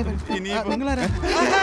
നിങ്ങളാരാ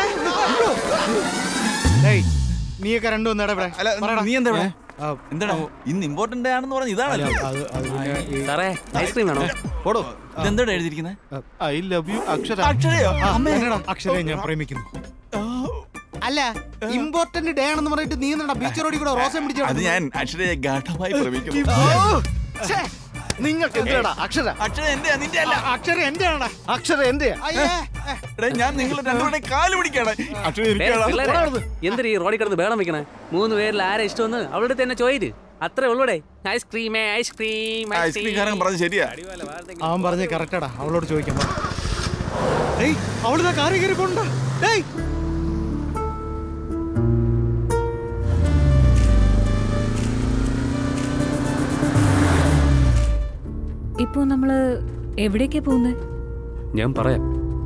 ഡേയ് നീയൊക്കെ രണ്ടും ഒന്നേടാ ഇവിടെ അല്ല പറയടാ. നീ എന്താ ഇവിടെ ആ, എന്താടാ ഇന്ന് ഇമ്പോർട്ടന്റ് ആണെന്ന് പറഞ്ഞ ഇതാണല്ലോ അത് അത് പിന്നെ ഈ- സാറേ ഐസ്ക്രീം വേണോ പോടോ ഇതെന്താടാ എഴുതിയിരിക്കുന്നത് ഐ ലവ് യു അക്ഷര അക്ഷരയോ ആ, എന്നടാ അക്ഷരയെ ഞാൻ പ്രേമിക്കുന്നു അല്ല ഇമ്പോർട്ടന്റ് ഡേ ആണെന്ന് പറഞ്ഞിട്ട് നീ എന്നടാ ബീച്ച് റോഡിൽ കൂടെ റോസം പിടിച്ചോ അത് ഞാൻ അക്ഷരയെ ഗാഠമായി പ്രമിക്കുന്നു നിങ്ങൾക്ക് എന്തിനാടാ അക്ഷര അക്ഷര എന്റെ നിന്റെ അല്ല അക്ഷരം എന്റെ ആണടാ അക്ഷര എന്റെ എടാ, ഞാൻ നിങ്ങൾ രണ്ടുപേരുടെ കാല് പിടിക്കാണ് അക്ഷര ഏ, ഇരിക്കാണ് പിള്ളേരെ, എന്തിനാ ഈ റോഡിൽ കിടന്ന് ബേളം വെക്കണേ മൂന്ന് പേരിൽ ആരാ ഇഷ്ടമെന്ന് അവളുടെ തന്നെ ചോദിര് അത്രേ ഉള്ളൂടെ ഐസ്ക്രീമേ ഐസ്ക്രീം ഐസ്ക്രീം കാരൻ പറഞ്ഞത് ശരിയാ അവൻ പറഞ്ഞ കറക്റ്റാടാ അവളോട് ചോദിക്കാൻ പറ. ഡേയ് അവളിതാ കാറി കയറി പോണ്ട ഡേയ് ഇപ്പോ നമ്മള് എവിടേക്കാ പോകുന്നത് ഞാൻ പറയാം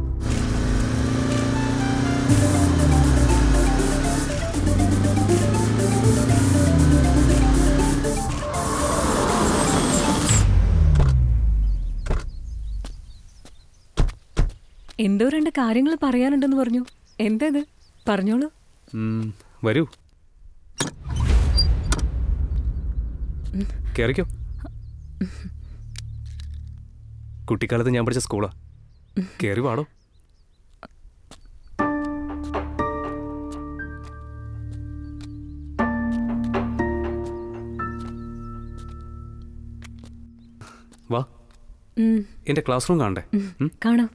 എന്തോ രണ്ട് കാര്യങ്ങൾ പറയാനുണ്ടെന്ന് പറഞ്ഞു എന്താ ഇത് പറഞ്ഞോളൂ ഉം, വരൂ കേറിക്കോ കുട്ടിക്കാലത്ത് ഞാൻ പഠിച്ച സ്കൂളാ കേറി വാടോ വാ ഉം, എന്റെ ക്ലാസ് റൂം കാണണ്ടേ ഉം? കാണാം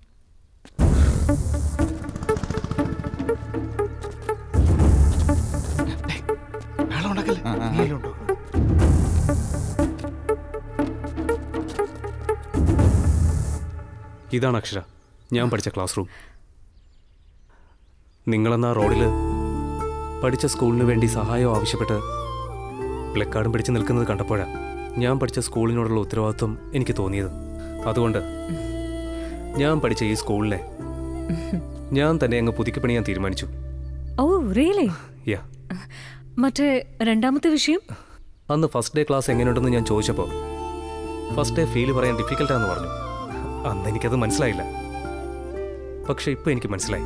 ഇതാണ് അക്ഷര ഞാൻ പഠിച്ച ക്ലാസ് റൂം നിങ്ങളെന്നാ റോഡിൽ പഠിച്ച സ്കൂളിന് വേണ്ടി സഹായം ആവശ്യപ്പെട്ട് പ്ലക്കാർഡും പിടിച്ച് നിൽക്കുന്നത് കണ്ടപ്പോഴാണ് ഞാൻ പഠിച്ച സ്കൂളിനോടുള്ള ഉത്തരവാദിത്വം എനിക്ക് തോന്നിയത് അതുകൊണ്ട് ഞാൻ പഠിച്ച ഈ സ്കൂളിനെ ഞാൻ തന്നെ അങ്ങ് പുതുക്കി പണിയാൻ തീരുമാനിച്ചു ഓ റിയലി യാ മറ്റേ രണ്ടാമത്തെ വിഷയം അന്ന് ഫസ്റ്റ് ഡേ ക്ലാസ് എങ്ങനെയുണ്ടെന്ന് ഞാൻ ചോദിച്ചപ്പോൾ ഫസ്റ്റ് ഡേ ഫീൽ പറയാൻ ഡിഫിക്കൽട്ടാന്ന് പറഞ്ഞു അന്ന് എനിക്കത് മനസ്സിലായില്ല പക്ഷെ ഇപ്പൊ എനിക്ക് മനസ്സിലായി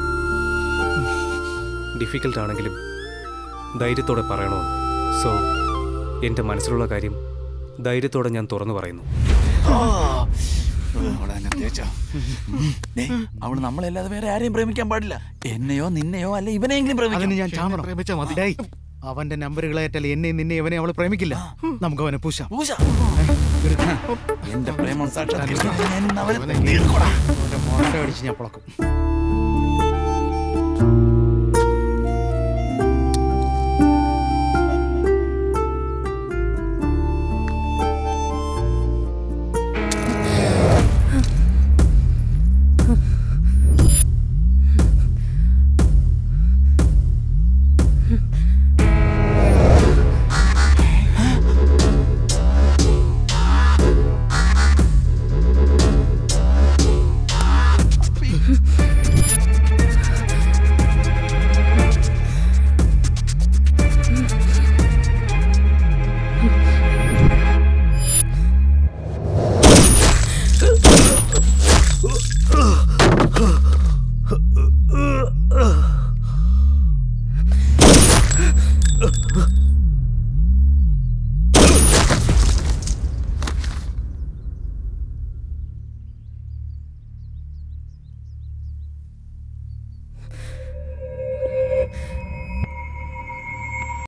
ഡിഫിക്കൽട്ട് ആണെങ്കിലും ധൈര്യത്തോടെ പറയണോ സോ എൻ്റെ മനസ്സിലുള്ള കാര്യം ധൈര്യത്തോടെ ഞാൻ തുറന്നു പറയുന്നു അവളെ എന്നെ തേച്ചാ. ദേ, അവള് നമ്മളല്ലാതെ വേറെ ആരെയും പ്രേമിക്കാൻ പാടില്ല എന്നെയോ നിന്നെയോ അല്ല ഇവനെയെങ്കിലും അതിന് പ്രേമിക്കണം ഞാൻ ചാമണം പ്രേമിച്ചാ മതി ഡേയ് അവന്റെ നമ്പറുകളേറ്റല്ല എന്നെ നിന്നെ ഇവനെ അവള് പ്രേമിക്കില്ല നമുക്ക് അവനെ പൂശാം പൂജ. എന്റെ പ്രേമം സാക്ഷാത്കരിക്കാൻ ഞാൻ ഇന്ന് അവനെ തീർക്കോടാ. അവന്റെ മോട്ട അടിച്ച് ഞാൻ പൊളക്കും